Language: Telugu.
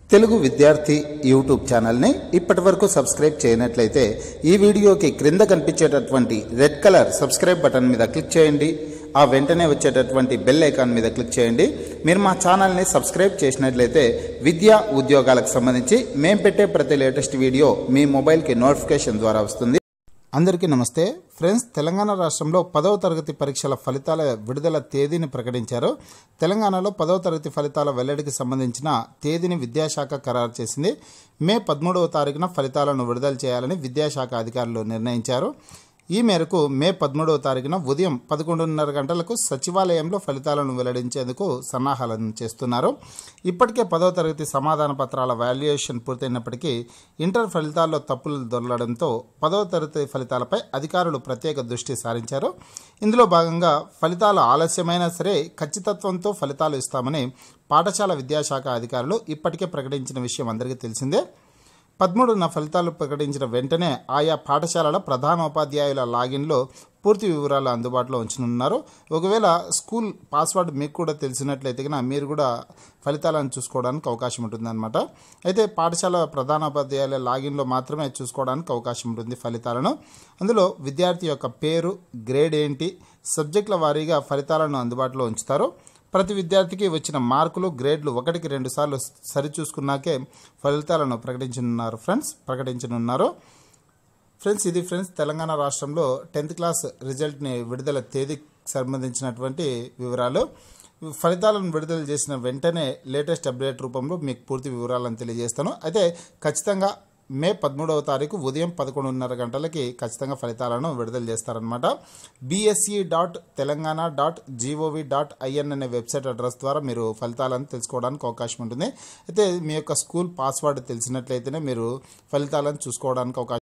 తెలుగు విద్యార్థి యూట్యూబ్ ఛానల్ని ఇప్పటి వరకు సబ్స్క్రైబ్ చేయనట్లయితే ఈ వీడియోకి క్రింద కనిపించేటటువంటి రెడ్ కలర్ సబ్స్క్రైబ్ బటన్ మీద క్లిక్ చేయండి ఆ వెంటనే వచ్చేటటువంటి బెల్ ఐకాన్ మీద క్లిక్ చేయండి మీరు మా ఛానల్ని సబ్స్క్రైబ్ చేసినట్లయితే విద్యా ఉద్యోగాలకు సంబంధించి మేము పెట్టే ప్రతి లేటెస్ట్ వీడియో మీ మొబైల్కి నోటిఫికేషన్ ద్వారా వస్తుంది అందరికీ నమస్తే ఫ్రెండ్స్ తెలంగాణ రాష్ట్రంలో పదవ తరగతి పరీక్షల ఫలితాల విడుదల తేదీని ప్రకటించారు తెలంగాణలో పదవ తరగతి ఫలితాల వెల్లడికి సంబంధించిన తేదీని విద్యాశాఖ ఖరారు చేసింది మే పదమూడవ తారీఖున ఫలితాలను విడుదల చేయాలని విద్యాశాఖ అధికారులు నిర్ణయించారు ఈ మేరకు మే పదమూడవ తారీఖున ఉదయం పదకొండున్నర గంటలకు సచివాలయంలో ఫలితాలను వెల్లడించేందుకు సన్నాహాలను చేస్తున్నారు ఇప్పటికే పదవ తరగతి సమాధాన పత్రాల వాల్యుయేషన్ పూర్తయినప్పటికీ ఇంటర్ ఫలితాల్లో తప్పులు దొరలడంతో పదవ తరగతి ఫలితాలపై అధికారులు ప్రత్యేక దృష్టి సారించారు ఇందులో భాగంగా ఫలితాలు ఆలస్యమైనా సరే ఖచ్చితత్వంతో ఫలితాలు ఇస్తామని పాఠశాల విద్యాశాఖ అధికారులు ఇప్పటికే ప్రకటించిన విషయం అందరికీ తెలిసిందే పదమూడున ఫలితాలు ప్రకటించిన వెంటనే ఆయా పాఠశాలల ప్రధానోపాధ్యాయుల లాగిన్లో పూర్తి వివరాలు అందుబాటులో ఉంచనున్నారు ఒకవేళ స్కూల్ పాస్వర్డ్ మీకు కూడా తెలిసినట్లయితే కనుక మీరు కూడా ఫలితాలను చూసుకోవడానికి అవకాశం ఉంటుందన్నమాట అయితే పాఠశాల ప్రధానోపాధ్యాయుల లాగిన్లో మాత్రమే చూసుకోవడానికి అవకాశం ఉంటుంది ఫలితాలను అందులో విద్యార్థి యొక్క పేరు గ్రేడ్ ఏంటి సబ్జెక్టుల వారీగా ఫలితాలను అందుబాటులో ఉంచుతారు ప్రతి విద్యార్థికి వచ్చిన మార్కులు గ్రేడ్లు ఒకటికి రెండు సార్లు సరిచూసుకున్నాకే ఫలితాలను ప్రకటించనున్నారు ఫ్రెండ్స్ ప్రకటించనున్నారు ఫ్రెండ్స్ ఇది ఫ్రెండ్స్ తెలంగాణ రాష్ట్రంలో టెన్త్ క్లాస్ రిజల్ట్ని విడుదల తేదీకి సంబంధించినటువంటి వివరాలు ఫలితాలను విడుదల చేసిన వెంటనే లేటెస్ట్ అప్డేట్ రూపంలో మీకు పూర్తి వివరాలను తెలియజేస్తాను అయితే ఖచ్చితంగా మే పదమూడవ తారీఖు ఉదయం పదకొండున్నర గంటలకి ఖచ్చితంగా ఫలితాలను విడుదల చేస్తారనమాట BSE dot Telangana dot GOV dot IN అనే వెబ్సైట్ అడ్రస్ ద్వారా మీరు ఫలితాలను తెలుసుకోవడానికి అవకాశం ఉంటుంది అయితే మీ యొక్క స్కూల్ పాస్వర్డ్ తెలిసినట్లయితేనే మీరు ఫలితాలను చూసుకోవడానికి అవకాశం